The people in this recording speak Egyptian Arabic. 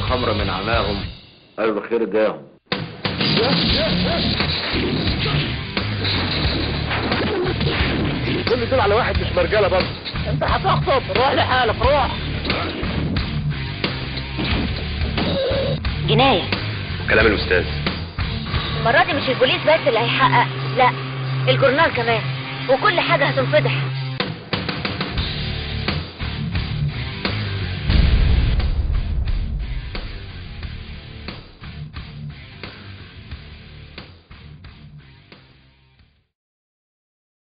الخمر من عماهم قالوا الخير جاهم كل دول على واحد مش مرجله برضه انت هتخطب روح لحالك روح جناية كلام الاستاذ المرة دي مش البوليس بس اللي هيحقق لا الجورنال كمان وكل حاجة هتنفضح